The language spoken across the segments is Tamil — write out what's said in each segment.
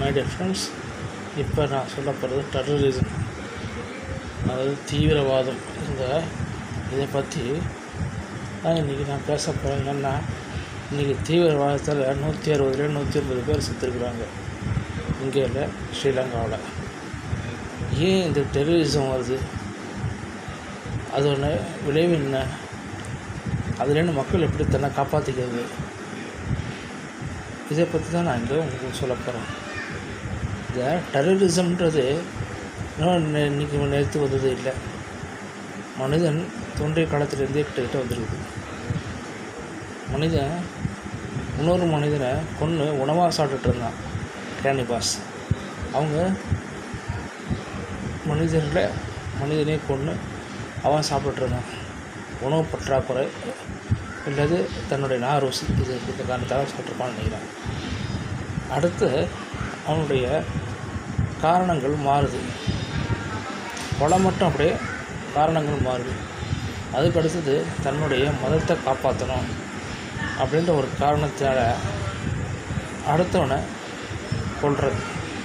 மை டியர் ஃப்ரெண்ட்ஸ் இப்போ நான் சொல்ல போகிறது டெரரிசம் அதாவது தீவிரவாதம் இந்த இதை பற்றி தான் இன்றைக்கி நான் பேச போகிறேன் ஏன்னா இன்றைக்கி தீவிரவாதத்தில் நூற்றி அறுபதுல நூற்றி ஐம்பது பேர் செத்துருக்குறாங்க இங்கே இல்லை ஸ்ரீலங்காவில் ஏன் இந்த டெரரிசம் வருது அதோட விளைவு என்ன அதுலேருந்து மக்கள் எப்படி தன்னை காப்பாற்றிக்கிறது இதை பற்றி தான் நான் இங்கே உங்களுக்கு சொல்ல போகிறேன் இந்த டெரரிசம்ன்றது இன்னும் நே- இன்னைக்கு நேற்று வந்தது இல்லை மனிதன் தோன்றிய காலத்திலேருந்தே கிட்ட வந்திருக்குது மனிதன் இன்னொரு மனிதனை கொன்று உணவாக சாப்பிட்டுட்டு இருந்தான் கேனிபாஸ் அவங்க மனிதர்களை மனிதனே கொன்று அவன் சாப்பிட்டுட்டு இருந்தான் உணவு பற்றாக்குறை இல்லது தன்னுடைய நார் ருசி இது இந்த காரணத்தாக சாப்பிட்ருப்பான்னு நினைக்கிறேன் அடுத்து அவனுடைய காரணங்கள் மாறுது கொலை மட்டும் அப்படியே காரணங்கள் மாறுது அதுக்கு அடுத்தது தன்னுடைய மதத்தை காப்பாற்றணும் அப்படின்ற ஒரு காரணத்தினால அடுத்தவனை கொல்றது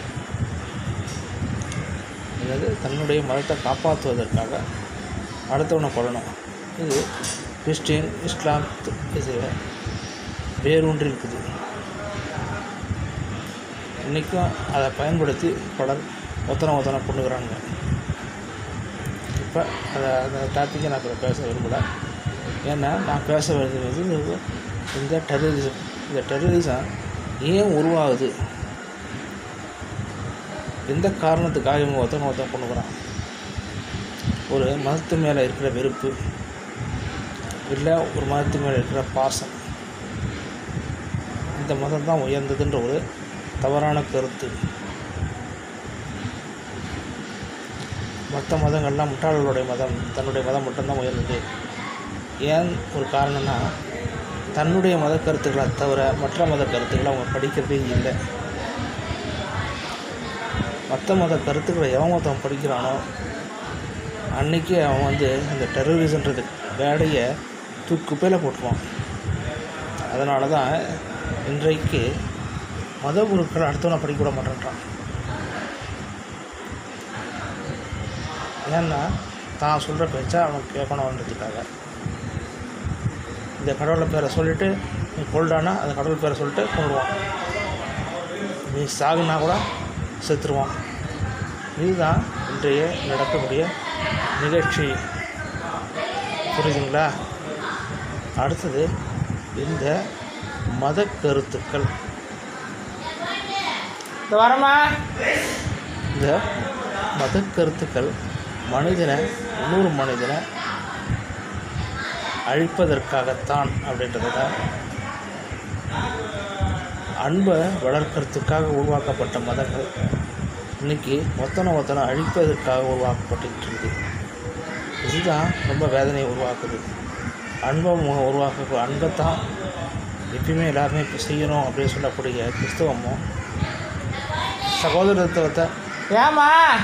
அதாவது தன்னுடைய மதத்தை காப்பாற்றுவதற்காக அடுத்தவனை கொல்லணும் இது கிறிஸ்டின் இஸ்லாம் இது வேரூன்றி இருக்குது இன்றைக்கும் அதை பயன்படுத்தி பலர் ஒத்தனை ஒத்தனை கொண்டுக்கிறாங்க இப்போ அதை அந்த டாப்பிக்கை நான் இப்போ பேச விரும்பலை ஏன்னா நான் பேச வேண்டியது இந்த டெரரிசம் இந்த டெரரிசம் ஏன் உருவாகுது எந்த காரணத்துக்காக இவங்க ஒருத்தவங்க ஒருத்தன் கொண்டுக்கிறான் ஒரு மதத்து மேலே இருக்கிற வெறுப்பு இல்லை ஒரு மதத்து மேலே இருக்கிற பாசம் இந்த மதம் தான் உயர்ந்ததுன்ற ஒரு தவறான கருத்து மற்ற மதங்கள்லாம் முட்டாள்களுடைய மதம் தன்னுடைய மதம் மட்டும்தான் உயர்ந்தது ஏன் ஒரு காரணம்னா தன்னுடைய மத கருத்துக்களை தவிர மற்ற மத கருத்துக்களை அவங்க படிக்கிறதே இல்லை மற்ற மத கருத்துக்களை எவன் ஒருத்தன் படிக்கிறானோ அன்னைக்கு அவன் வந்து இந்த டெரரிசம்ன்றது வேலையை தூக்கு பேல போட்டுருவான் அதனால தான் இன்றைக்கு மத குருக்கள் அடுத்தவனை படிக்க விட மாட்டேன்றான் ஏன்னா தான் சொல்கிற பேச்சா அவன் கேட்கணுன்றதுக்காக இந்த கடவுளை பேரை சொல்லிவிட்டு நீ கொள்டானா அந்த கடவுள் பேரை சொல்லிட்டு கொள்ளுவான் நீ சாகுனா கூட செத்துருவான் இதுதான் இன்றைய நடக்கக்கூடிய நிகழ்ச்சி புரியுதுங்களா அடுத்தது இந்த மத கருத்துக்கள் இந்த வரமா இந்த மத கருத்துக்கள் மனிதனை இன்னொரு மனிதனை அழிப்பதற்காகத்தான் அப்படின்றத அன்பை வளர்க்கறதுக்காக உருவாக்கப்பட்ட மதங்கள் இன்னைக்கு ஒத்தனை ஒத்தனை அழிப்பதற்காக உருவாக்கப்பட்டுக்கிட்டு இருக்குது இதுதான் ரொம்ப வேதனையை உருவாக்குது அன்பை மு- உருவாக்க அன்பை தான் எப்பயுமே எல்லாருமே இப்போ செய்யணும் அப்படின்னு சொல்லக்கூடிய கிறிஸ்தவமும் சகோதரத்துவத்தை ஏமா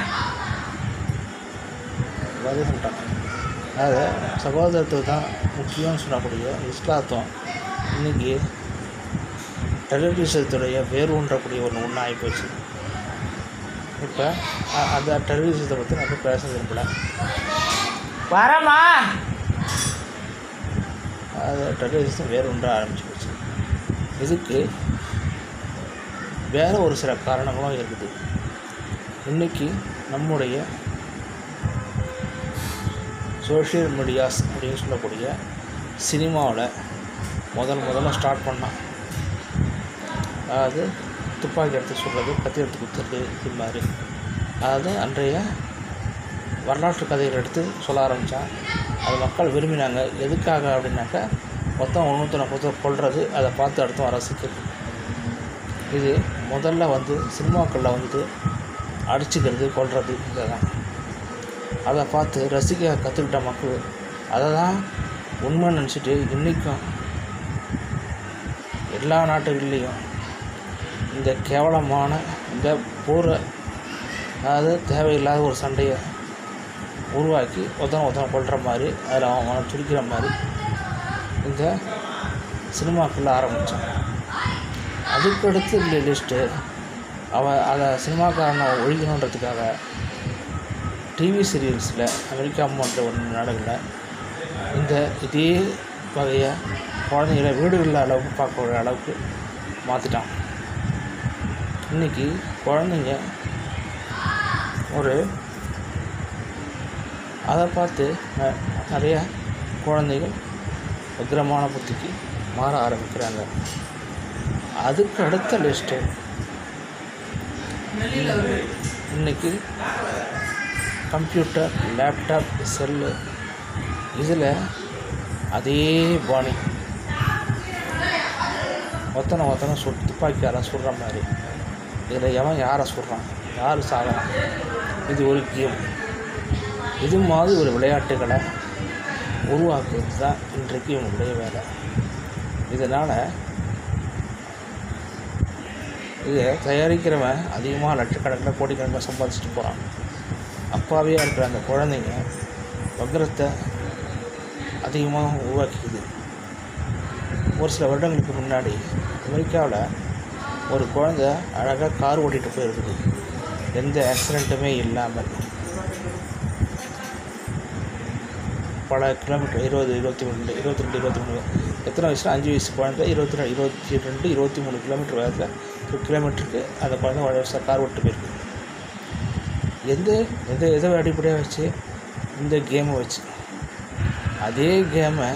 பதில் சொல்லிட்டாங்க அதாவது சகோதரத்துவம் தான் முக்கியம்னு சொல்லக்கூடிய இஸ்லாத்துவம் இன்றைக்கி டெரரிசத்துடைய வேர் ஊன்றக்கூடிய ஒன்று ஒன்று ஆகிப்போச்சு இப்போ அ- அந்த டெரரிசத்தை பற்றி நான் இப்ப பேச விரும்பல வரமா அது டெரரிசம் வேறு ஒன்று ஆரம்பிச்சு போச்சு இதுக்கு வேறு ஒரு சில காரணங்களும் இருக்குது இன்றைக்கி நம்முடைய சோஷியல் மீடியாஸ் அப்படின்னு சொல்லக்கூடிய சினிமாவில் முதல் முதல்ல ஸ்டார்ட் பண்ணான் அதாவது துப்பாக்கி எடுத்து சொல்கிறது கத்தி எடுத்து குத்துறது இது மாதிரி அதாவது அன்றைய வரலாற்று கதைகள் எடுத்து சொல்ல ஆரம்பித்தான் அது மக்கள் விரும்பினாங்க எதுக்காக அப்படின்னாக்கா மொத்தம் ஒன்றுத்தனை கொடுத்து கொள்வது அதை பார்த்து அடுத்தவன் ரசிக்கிறது இது முதல்ல வந்து சினிமாக்களில் வந்து அடிச்சுக்கிறது கொள்வது இதெல்லாம் அதை பார்த்து ரசிக்க கற்றுக்கிட்ட மக்கள் அதை தான் உண்மை நினச்சிட்டு இன்றைக்கும் எல்லா நாட்டுகள்லேயும் இந்த கேவலமான இந்த போரை அதாவது தேவையில்லாத ஒரு சண்டையை உருவாக்கி ஒருத்தனை ஒருத்தனை கொள்கிற மாதிரி அதில் அவன் அவனை துடிக்கிற மாதிரி இந்த சினிமாக்குள்ளே ஆரம்பித்தான் அதுக்கடுத்து இந்த லிஸ்ட்டு அவன் அதை சினிமாக்காரனை ஒழிக்கணுன்றதுக்காக டிவி சீரியல்ஸில் அமெரிக்கா போன்ற ஒரு நாடுகளில் இந்த இதே வகையை குழந்தைங்கள வீடுகளில் அளவுக்கு பார்க்கக்கூடிய அளவுக்கு மாற்றிட்டான் இன்றைக்கி குழந்தைங்க ஒரு அதை பார்த்து ந- நிறைய குழந்தைகள் உக்கிரமான புத்திக்கு மாற ஆரம்பிக்கிறாங்க அதுக்கு அடுத்த லிஸ்ட்டு இன்னைக்கு கம்ப்யூட்டர் லேப்டாப் செல்லு இதில் அதே பாணி ஒத்தனை ஒத்தனை சுட் துப்பாக்கியால் சுடுற மாதிரி இதில் எவன் யாரை சுடுறான் யார் சாகிறான் இது ஒரு கேம் இது மாதிரி ஒரு விளையாட்டுகளை உருவாக்குறது தான் இன்றைக்கு இவனுடைய வேலை இதனால் இதை தயாரிக்கிறவன் அதிகமாக லட்சக்கணக்கில் கோடிக்கணக்கில் சம்பாதிச்சுட்டு போகிறான் அப்பாவியாக இருக்கிற அந்த குழந்தைங்க வக்ரத்தை அதிகமாக உருவாக்கிக்குது ஒரு சில வருடங்களுக்கு முன்னாடி அமெரிக்காவில் ஒரு குழந்தை அழகாக கார் ஓட்டிகிட்டு போயிருக்குது எந்த ஆக்சிடெண்ட்டுமே இல்லாமல் பல கிலோமீட்டர் இருபது இருபத்தி மூணு இருபத்தி ரெண்டு இருபத்தி மூணு எத்தனை வயசுல அஞ்சு வயசு குழந்தை இருபத்தி ரெண்டு இருபத்தி ரெண்டு இருபத்தி மூணு கிலோமீட்டர் வேகத்தில் ஒரு கிலோமீட்டருக்கு அந்த குழந்தை ஒரு வருஷம் கார் ஓட்டு போயிருக்கு எந்த எந்த எதை அடிப்படையாக வச்சு இந்த கேமை வச்சு அதே கேமை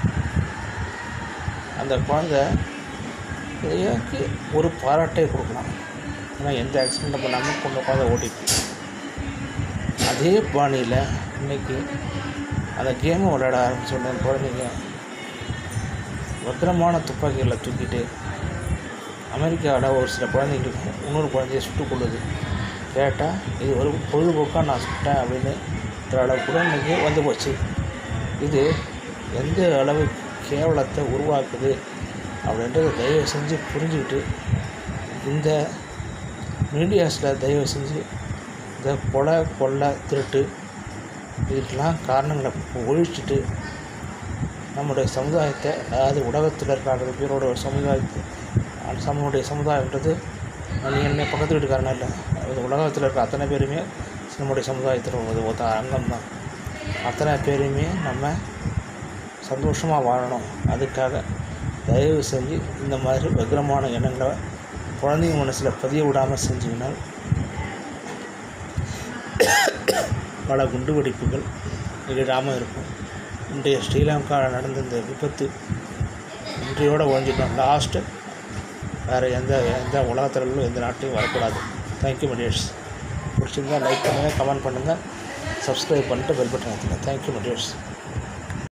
அந்த குழந்தை இதுக்கு ஒரு பாராட்டை கொடுக்கலாம் ஏன்னா எந்த ஆக்சிடெண்ட்டும் பண்ணாமல் கொண்டு குழந்தை ஓட்டிட்டு அதே பாணியில் இன்னைக்கு அந்த கேமை விளையாட ஆரம்பிச்சோடனே குழந்தைங்க பத்திரமான துப்பாக்கிகளை தூக்கிட்டு அமெரிக்காவில் ஒரு சில குழந்தைங்களுக்கு இன்னொரு குழந்தைய சுட்டுக் கொள்ளுது கேட்டால் இது ஒரு பொழுதுபோக்காக நான் சுட்டேன் அப்படின்னு அளவு கூட இன்றைக்கி வந்து போச்சு இது எந்த அளவு கேவலத்தை உருவாக்குது அப்படின்றத தயவு செஞ்சு புரிஞ்சுக்கிட்டு இந்த மீடியாஸில் தயவு செஞ்சு இந்த கொலை கொள்ளை திருட்டு இதுக்கெல்லாம் காரணங்களை ஒழிச்சிட்டு நம்முடைய சமுதாயத்தை அதாவது உலகத்தில் இருக்கிற அறுபது பேரோட ஒரு சமுதாயத்தை அந்த நம்மளுடைய சமுதாயன்றது நீ என்ன பக்கத்து வீட்டுக்காரனா இல்லை அது உலகத்தில் இருக்கிற அத்தனை பேருமே நம்முடைய சமுதாயத்தில் ஒரு ஒரு அங்கம் தான் அத்தனை பேருமே நம்ம சந்தோஷமாக வாழணும் அதுக்காக தயவு செஞ்சு இந்த மாதிரி வக்ரமான எண்ணங்களை குழந்தைங்க மனசில் பதிய விடாமல் செஞ்சீங்கன்னா பல குண்டு வெடிப்புகள் நிகழாமல் இருக்கும் இன்றைய ஸ்ரீலங்காவில் நடந்த இந்த விபத்து இன்றையோடு ஒழிஞ்சிட்டோம் லாஸ்ட்டு வேறு எந்த எந்த உலகத்திலும் எந்த நாட்டையும் வரக்கூடாது தேங்க்யூ மடியர்ஸ் பிடிச்சிருந்தா லைக் பண்ணுங்கள் கமெண்ட் பண்ணுங்கள் சப்ஸ்கிரைப் பண்ணிட்டு பெல் பட்டன் அழுத்துங்க தேங்க்யூ மடியர்ஸ்